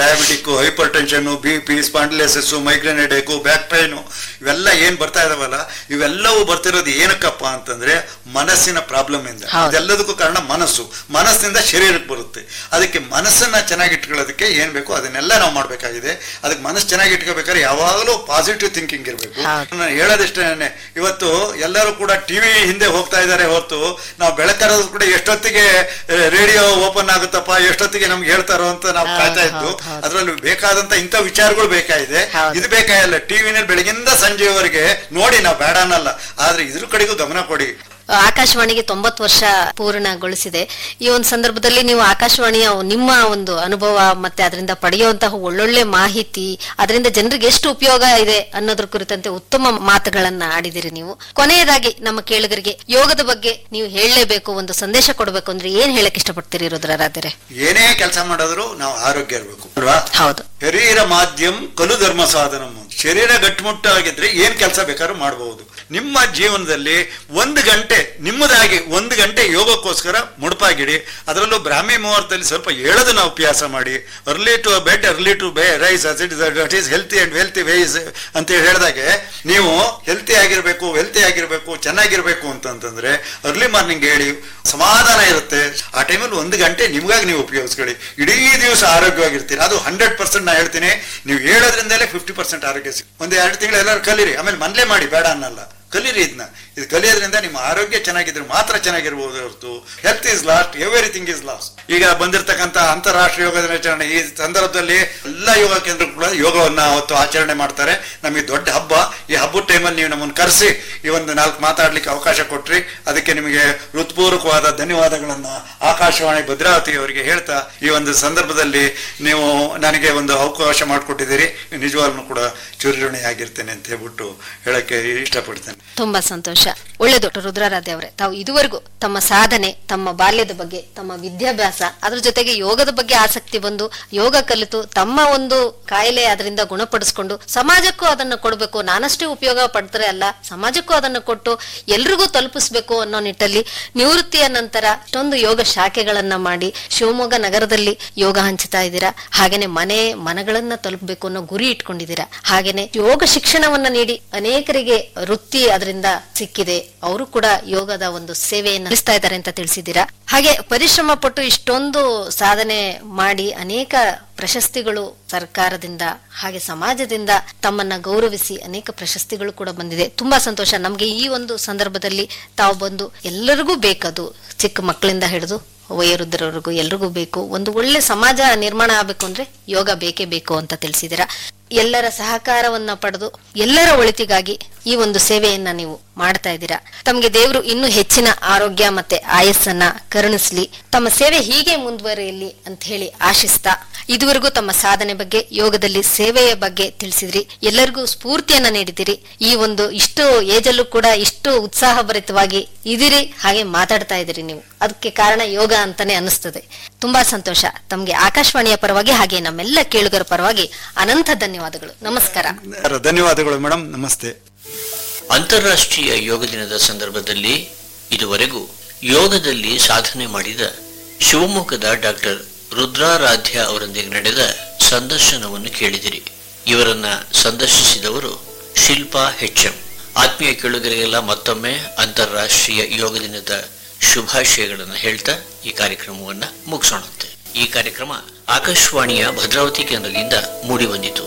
Diabetic hypertension B P spondylosis migraine headache back pain ಇವೆಲ್ಲ ಏನ್ ಬರ್ತಾ ಇದಾವಲ್ಲ ಇವೆಲ್ಲವೂ ಬರ್ತಿರೋದು ಏನಕ್ಕಪ್ಪ ಅಂತಂದ್ರೆ ಮನಸ್ಸಿನ ಪ್ರಾಬ್ಲಮ್ ಇಂದ ಹೌದು. ಇದೆಲ್ಲದಕ್ಕೂ ಕಾರಣ ಮನಸ್ಸು ಮನಸ್ಸಿನಿಂದ ಶರೀರಕ್ಕೆ ಬರುತ್ತೆ ಅದಕ್ಕೆ ಮನಸ್ಸನ್ನ ಚೆನ್ನಾಗಿ ಇಟ್ಕೊಳ್ಳೋದಕ್ಕೆ ಏನ್ ಬೇಕು ಅದನ್ನೆಲ್ಲ ನಾವು ಮಾಡ್ಬೇಕಾಗಿದೆ ಅದಕ್ಕೆ ಮನಸ್ಸು ಚೆನ್ನಾಗಿ ಇಟ್ಕೋಬೇಕಾದ್ರೆ ಯಾವಾಗಲೂ ಪಾಸಿಟಿವ್ ಥಿಂಕಿಂಗ್ ಇರಬೇಕು ಹೌದು. ನಾನು ಹೇಳೋದಿಷ್ಟೇನೆ ಇವತ್ತು ಎಲ್ಲರೂ ಕೂಡ ಟಿವಿ ಹಿಂದೆ ಹೋಗ್ತಾ ಇದ್ದಾರೆ ಹೊರತು ನಾವು ಬೆಳಕರೋದು ಕೂಡ ಎಷ್ಟೊತ್ತಿಗೆ ರೇಡಿಯೋ ಓಪನ್ ಆಗುತ್ತಪ್ಪ ಎಷ್ಟೊತ್ತಿಗೆ ನಮ್ಗೆ ಹೇಳ್ತಾರೋ ಅಂತ ನಾವು ಹೌದು, ಕಾಯ್ತಾ ಇದ್ದು ಹೌದು, ಹೌದು. ಅದ್ರಲ್ಲಿ ಬೇಕಾದಂತ ಇಂಥ ವಿಚಾರಗಳು ಬೇಕಾಗಿದೆ ಹೌದು. ಇದು ಬೇಕಾಗಿಲ್ಲ ಟಿವಿನಲ್ಲಿ ಬೆಳಗಿಂದ ಸಂಜೆವರೆಗೆ ನೋಡಿ ನಾವು ಬೇಡ ಅನ್ನಲ್ಲ ಆದ್ರೆ ಇದ್ರ ಕಡೆಗೂ ಗಮನ ಕೊಡಿ ಆಕಾಶವಾಣಿಗೆ ತೊಂಬತ್ತು ವರ್ಷ ಪೂರ್ಣಗೊಳಿಸಿದೆ ಈ ಒಂದು ಸಂದರ್ಭದಲ್ಲಿ ನೀವು ಆಕಾಶವಾಣಿಯ ನಿಮ್ಮ ಒಂದು ಅನುಭವ ಮತ್ತೆ ಅದರಿಂದ ಪಡೆಯುವಂತಹ ಒಳ್ಳೊಳ್ಳೆ ಮಾಹಿತಿ ಅದರಿಂದ ಜನರಿಗೆ ಎಷ್ಟು ಉಪಯೋಗ ಇದೆ ಅನ್ನೋದ್ರ ಕುರಿತಂತೆ ಉತ್ತಮ ಮಾತುಗಳನ್ನ ಆಡಿದಿರಿ ನೀವು ಕೊನೆಯದಾಗಿ ನಮ್ಮ ಕೇಳುಗರಿಗೆ ಯೋಗದ ಬಗ್ಗೆ ನೀವು ಹೇಳಲೇಬೇಕು ಒಂದು ಸಂದೇಶ ಕೊಡಬೇಕು ಅಂದ್ರೆ ಏನ್ ಹೇಳಕ್ ಇಷ್ಟಪಡ್ತೀರಿ ರುದ್ರರಾದರೆ ಏನೇ ಕೆಲಸ ಮಾಡಿದ್ರು ನಾವು ಆರೋಗ್ಯ ಇರಬೇಕು ಅಲ್ವಾ ಹೌದು ಶರೀರ ಮಾಧ್ಯಮ ಕಲು ಧರ್ಮ ಸಾಧನ ಶರೀರ ಗಟ್ಟಿಮುಟ್ಟಾಗಿದ್ರೆ ಏನ್ ಕೆಲಸ ಬೇಕಾದ್ರೂ ಮಾಡಬಹುದು ನಿಮ್ಮ ಜೀವನದಲ್ಲಿ ಒಂದು ಗಂಟೆ ನಿಮ್ಮದಾಗಿ ಒಂದು ಗಂಟೆ ಯೋಗಕ್ಕೋಸ್ಕರ ಮುಡುಪಾಗಿಡಿ ಅದರಲ್ಲೂ ಬ್ರಾಹ್ಮಿ ಮುಹೂರ್ತದಲ್ಲಿ ಸ್ವಲ್ಪ ಹೇಳೋದನ್ನ ಅಭ್ಯಾಸ ಮಾಡಿ early to bed early to be rise that is healthy and wealthy wise ಅಂತ ಹೇಳಿದಾಗೆ ನೀವು ಹೆಲ್ತಿ ಆಗಿರ್ಬೇಕು ವೆಲ್ತಿ ಆಗಿರ್ಬೇಕು ಚೆನ್ನಾಗಿರ್ಬೇಕು ಅಂತಂತಂದ್ರೆ ಅರ್ಲಿ ಮಾರ್ನಿಂಗ್ ಹೇಳಿ ಸಮಾಧಾನ ಇರುತ್ತೆ ಆ ಟೈಮಲ್ಲಿ ಒಂದು ಗಂಟೆ ನಿಮ್ಗಾಗಿ ನೀವು ಉಪಯೋಗಿಸ್ಕೊಳ್ಳಿ ಇಡೀ ದಿವಸ ಆರೋಗ್ಯವಾಗಿರ್ತೀರಿ ಅದು ಹಂಡ್ರೆಡ್ ಪರ್ಸೆಂಟ್ ನಾ ಹೇಳ್ತೀನಿ ನೀವು ಹೇಳೋದ್ರಿಂದಲೇ ಫಿಫ್ಟಿ ಪರ್ಸೆಂಟ್ ಆರೋಗ್ಯ ಸಿಗುತ್ತೆ ಒಂದು ಎರಡು ತಿಂಗಳು ಎಲ್ಲರೂ ಕಲೀರಿ ಆಮೇಲೆ ಮನೇಲೆ ಮಾಡಿ ಬೇಡ ಅನ್ನಲ್ಲ ಕಲೀರಿ ಇದನ್ನ ಇದು ಕಲಿಯೋದ್ರಿಂದ ನಿಮ್ಮ ಆರೋಗ್ಯ ಚೆನ್ನಾಗಿದ್ರೆ ಮಾತ್ರ ಚೆನ್ನಾಗಿರ್ಬೋದು ಹೊರತು health is lost everything is lost ಈಗ ಬಂದಿರತಕ್ಕಂತ ಅಂತಾರಾಷ್ಟ್ರೀಯ ಯೋಗ ದಿನಾಚರಣೆ ಈ ಸಂದರ್ಭದಲ್ಲಿ ಎಲ್ಲ ಯೋಗ ಕೇಂದ್ರ ಕೂಡ ಯೋಗವನ್ನ ಅವತ್ತು ಆಚರಣೆ ಮಾಡ್ತಾರೆ ನಮಗೆ ದೊಡ್ಡ ಹಬ್ಬ ಈ ಹಬ್ಬದ ಟೈಮಲ್ಲಿ ನೀವು ನಮ್ಮನ್ನು ಕರೆಸಿ ಈ ಒಂದು ನಾಲ್ಕು ಮಾತಾಡ್ಲಿಕ್ಕೆ ಅವಕಾಶ ಕೊಟ್ರಿ ಅದಕ್ಕೆ ನಿಮಗೆ ಹೃತ್ಪೂರ್ವಕವಾದ ಧನ್ಯವಾದಗಳನ್ನ ಆಕಾಶವಾಣಿ ಭದ್ರಾವತಿ ಅವರಿಗೆ ಹೇಳ್ತಾ ಈ ಒಂದು ಸಂದರ್ಭದಲ್ಲಿ ನೀವು ನನಗೆ ಒಂದು ಅವಕಾಶ ಮಾಡಿಕೊಟ್ಟಿದ್ದೀರಿ ನಿಜವಾಗ್ಲೂ ಕೂಡ ಚಿರಋಣಿ ಆಗಿರ್ತೇನೆ ಅಂತ ಹೇಳ್ಬಿಟ್ಟು ಹೇಳಕ್ಕೆ ಇಷ್ಟಪಡ್ತೇನೆ ತುಂಬಾ ಸಂತೋಷ ಒಳ್ಳೆದು ರುದ್ರಾರಾಧ್ಯ ಅವರೇ ತಾವು ಇದುವರೆಗೂ ತಮ್ಮ ಸಾಧನೆ ತಮ್ಮ ಬಾಲ್ಯದ ಬಗ್ಗೆ ತಮ್ಮ ವಿದ್ಯಾಭ್ಯಾಸ ಅದ್ರ ಜೊತೆಗೆ ಯೋಗದ ಬಗ್ಗೆ ಆಸಕ್ತಿ ಬಂದು ಯೋಗ ಕಲಿತು ತಮ್ಮ ಒಂದು ಕಾಯಿಲೆ ಅದರಿಂದ ಗುಣಪಡಿಸ್ಕೊಂಡು ಸಮಾಜಕ್ಕೂ ಅದನ್ನ ಕೊಡಬೇಕು ನಾನಷ್ಟೇ ಉಪಯೋಗ ಪಡ್ತಾರೆ ಅಲ್ಲ ಸಮಾಜಕ್ಕೂ ಅದನ್ನ ಕೊಟ್ಟು ಎಲ್ರಿಗೂ ತಲುಪಿಸ್ಬೇಕು ಅನ್ನೋ ನಿಟ್ಟಲ್ಲಿ ನಿವೃತ್ತಿಯ ನಂತರ ಇಷ್ಟೊಂದು ಯೋಗ ಶಾಖೆಗಳನ್ನ ಮಾಡಿ ಶಿವಮೊಗ್ಗ ನಗರದಲ್ಲಿ ಯೋಗ ಹಂಚ್ತಾ ಇದ್ದೀರಾ ಹಾಗೇನೆ ಮನೆ ಮನಗಳನ್ನ ತಲುಪಬೇಕು ಅನ್ನೋ ಗುರಿ ಇಟ್ಕೊಂಡಿದ್ದೀರಾ ಹಾಗೇನೆ ಯೋಗ ಶಿಕ್ಷಣವನ್ನ ನೀಡಿ ಅನೇಕರಿಗೆ ವೃತ್ತಿ ಅದರಿಂದ ಸಿಕ್ಕಿದೆ ಅವರು ಕೂಡ ಯೋಗದ ಒಂದು ಸೇವೆಯನ್ನು ನಡೆಸ್ತಾ ಇದ್ದಾರೆ ಅಂತ ತಿಳಿಸಿದ್ದೀರಾ ಹಾಗೆ ಪರಿಶ್ರಮ ಪಟ್ಟು ಇಷ್ಟೊಂದು ಸಾಧನೆ ಮಾಡಿ ಅನೇಕ ಪ್ರಶಸ್ತಿಗಳು ಸರ್ಕಾರದಿಂದ ಹಾಗೆ ಸಮಾಜದಿಂದ ತಮ್ಮನ್ನ ಗೌರವಿಸಿ ಅನೇಕ ಪ್ರಶಸ್ತಿಗಳು ಕೂಡ ಬಂದಿದೆ ತುಂಬಾ ಸಂತೋಷ ನಮ್ಗೆ ಈ ಒಂದು ಸಂದರ್ಭದಲ್ಲಿ ತಾವು ಬಂದು ಎಲ್ಲರಿಗೂ ಬೇಕದು ಚಿಕ್ಕ ಮಕ್ಕಳಿಂದ ಹಿಡಿದು ವಯೋವೃದ್ಧರವರೆಗೂ ಎಲ್ರಿಗೂ ಬೇಕು ಒಂದು ಒಳ್ಳೆ ಸಮಾಜ ನಿರ್ಮಾಣ ಆಗ್ಬೇಕು ಅಂದ್ರೆ ಯೋಗ ಬೇಕೇ ಬೇಕು ಅಂತ ತಿಳಿಸಿದಿರ ಎಲ್ಲರ ಸಹಕಾರವನ್ನ ಪಡೆದು ಎಲ್ಲರ ಒಳಿತಿಗಾಗಿ ಈ ಒಂದು ಸೇವೆಯನ್ನ ನೀವು ಮಾಡ್ತಾ ಇದ್ದೀರಾ ತಮಗೆ ದೇವರು ಇನ್ನೂ ಹೆಚ್ಚಿನ ಆರೋಗ್ಯ ಮತ್ತೆ ಆಯಸ್ಸನ್ನ ಕರುಣಿಸ್ಲಿ ತಮ್ಮ ಸೇವೆ ಹೀಗೆ ಮುಂದುವರಿಯಲಿ ಅಂತ ಹೇಳಿ ಆಶಿಸ್ತಾ ಇದುವರೆಗೂ ತಮ್ಮ ಸಾಧನೆ ಬಗ್ಗೆ ಯೋಗದಲ್ಲಿ ಸೇವೆಯ ಬಗ್ಗೆ ತಿಳಿಸಿದ್ರಿ ಎಲ್ಲರಿಗೂ ಸ್ಫೂರ್ತಿಯನ್ನ ನೀಡಿದಿರಿ ಈ ಒಂದು ಇಷ್ಟು ಏಜಲ್ಲೂ ಕೂಡ ಇಷ್ಟು ಉತ್ಸಾಹಭರಿತವಾಗಿ ಇದಿರಿ ಹಾಗೆ ಮಾತಾಡ್ತಾ ಇದ್ದೀರಿ ನೀವು ಅದಕ್ಕೆ ಕಾರಣ ಯೋಗ ಅಂತಾನೆ ಅನಿಸ್ತದೆ ತುಂಬಾ ಸಂತೋಷ ತಮ್ಗೆ ಆಕಾಶವಾಣಿಯ ಪರವಾಗಿ ಹಾಗೆ ನಮ್ಮೆಲ್ಲ ಕೇಳುಗರ ಪರವಾಗಿ ಅನಂತ ಧನ್ಯವಾದಗಳು ನಮಸ್ಕಾರ ಧನ್ಯವಾದಗಳು ಮೇಡಮ್ ನಮಸ್ತೆ ಅಂತಾರಾಷ್ಟ್ರೀಯ ಯೋಗ ದಿನದ ಸಂದರ್ಭದಲ್ಲಿ ಇದುವರೆಗೂ ಯೋಗದಲ್ಲಿ ಸಾಧನೆ ಮಾಡಿದ ಶಿವಮೊಗ್ಗದ ಡಾಕ್ಟರ್ ರುದ್ರಾರಾಧ್ಯ ಅವರೊಂದಿಗೆ ನಡೆದ ಸಂದರ್ಶನವನ್ನು ಕೇಳಿದಿರಿ ಇವರನ್ನ ಸಂದರ್ಶಿಸಿದವರು ಶಿಲ್ಪಾ ಹೆಚ್ಎಂ ಆತ್ಮೀಯ ಕೇಳುಗರಿಗೆಲ್ಲ ಮತ್ತೊಮ್ಮೆ ಅಂತಾರಾಷ್ಟ್ರೀಯ ಯೋಗ ದಿನದ ಶುಭಾಶಯಗಳನ್ನು ಹೇಳ್ತಾ ಈ ಕಾರ್ಯಕ್ರಮವನ್ನ ಮುಗಿಸೋಣಂತೆ ಈ ಕಾರ್ಯಕ್ರಮ ಆಕಾಶವಾಣಿಯ ಭದ್ರಾವತಿ ಕೇಂದ್ರದಿಂದ ಮೂಡಿಬಂದಿತು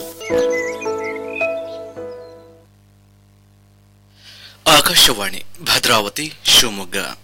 ಆಕಾಶವಾಣಿ ಭದ್ರಾವತಿ ಶಿವಮೊಗ್ಗ